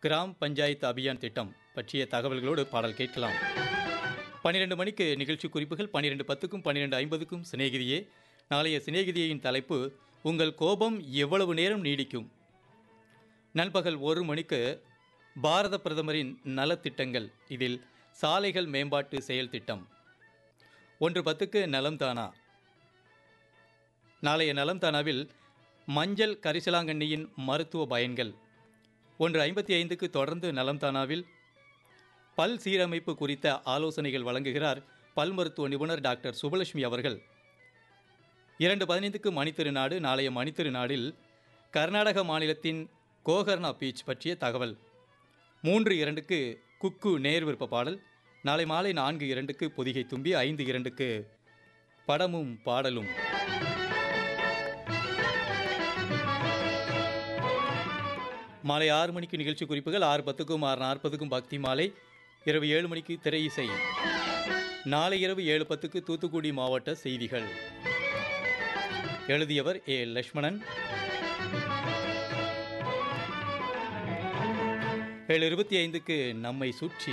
gram panchayat Abhiyan திட்டம் பற்றிய தகவல்களோடு பாடல் கேட்கலாம் பன்னிரெண்டு மணிக்கு நிகழ்ச்சி குறிப்புகள் பன்னிரெண்டு பத்துக்கும் பன்னிரெண்டு ஐம்பதுக்கும் சிநேகிதியே நாளைய சிநேகிதியின் தலைப்பு உங்கள் கோபம் எவ்வளவு நேரம் நீடிக்கும் நண்பகல் ஒரு மணிக்கு பாரத பிரதமரின் நலத்திட்டங்கள் இதில் சாலைகள் மேம்பாட்டு செயல் திட்டம் ஒன்று பத்துக்கு நலம் தானா நாளைய நலம் தானாவில் மஞ்சள் கரிசலாங்கண்ணியின் மருத்துவ பயன்கள் ஒன்று ஐம்பத்தி ஐந்துக்கு தொடர்ந்து நலம் தானாவில் பல் சீரமைப்பு குறித்த ஆலோசனைகள் வழங்குகிறார் பல் மருத்துவ நிபுணர் டாக்டர் சுபலட்சுமி அவர்கள் இரண்டு பதினைந்துக்கு மணித்திருநாடு நாளைய மணித்திருநாடில் கர்நாடக மாநிலத்தின் கோகர்ணா பீச் பற்றிய தகவல் மூன்று இரண்டுக்கு குக்கு நேர் விருப்ப பாடல் நாளை மாலை நான்கு இரண்டுக்கு பொதிகை தும்பி ஐந்து இரண்டுக்கு படமும் பாடலும் மாலை ஆறு மணிக்கு நிகழ்ச்சி குறிப்புகள் ஆறு பத்துக்கும் ஆறு நாற்பதுக்கும் பக்தி மாலை இரவு ஏழு மணிக்கு திரை இசை நாளை இரவு ஏழு பத்துக்கு தூத்துக்குடி மாவட்ட செய்திகள் எழுதியவர் ஏ லட்சுமணன் ஏழு இருபத்தி ஐந்துக்கு நம்மை சுற்றி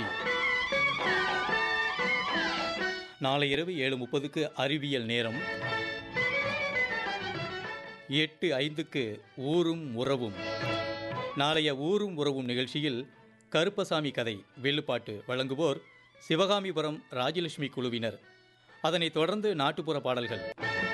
நாளை இரவு ஏழு முப்பதுக்கு அறிவியல் நேரம் எட்டு ஐந்துக்கு ஊரும் உறவும் நாளைய ஊரும் உறவும் நிகழ்ச்சியில் கருப்பசாமி கதை வெள்ளுப்பாட்டு வழங்குவோர் சிவகாமிபுரம் ராஜலட்சுமி குழுவினர் அதனைத் தொடர்ந்து நாட்டுப்புற பாடல்கள்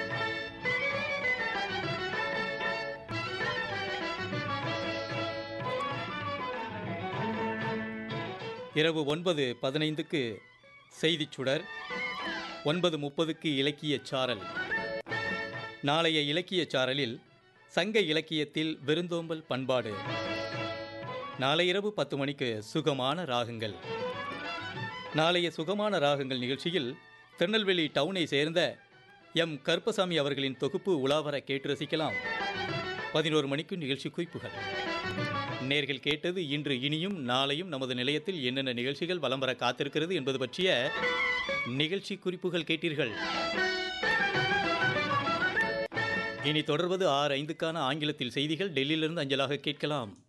இரவு ஒன்பது பதினைந்துக்கு செய்திச் சுடர் ஒன்பது முப்பதுக்கு இலக்கிய சாரல் நாளைய இலக்கிய சாரலில் சங்க இலக்கியத்தில் விருந்தோம்பல் பண்பாடு நாளை இரவு பத்து மணிக்கு சுகமான ராகங்கள் நாளைய சுகமான ராகங்கள் நிகழ்ச்சியில் திருநெல்வேலி டவுனை சேர்ந்த எம் கருப்பசாமி அவர்களின் தொகுப்பு உலாவர கேட்டு ரசிக்கலாம் பதினோரு மணிக்கு நிகழ்ச்சி குறிப்புகள் நேர்கள் கேட்டது இன்று இனியும் நாளையும் நமது நிலையத்தில் என்னென்ன நிகழ்ச்சிகள் வலம் வர காத்திருக்கிறது என்பது பற்றிய நிகழ்ச்சி குறிப்புகள் கேட்டீர்கள் இனி தொடர்வது ஆறு ஐந்துக்கான ஆங்கிலத்தில் செய்திகள் டெல்லியிலிருந்து அஞ்சலாக கேட்கலாம்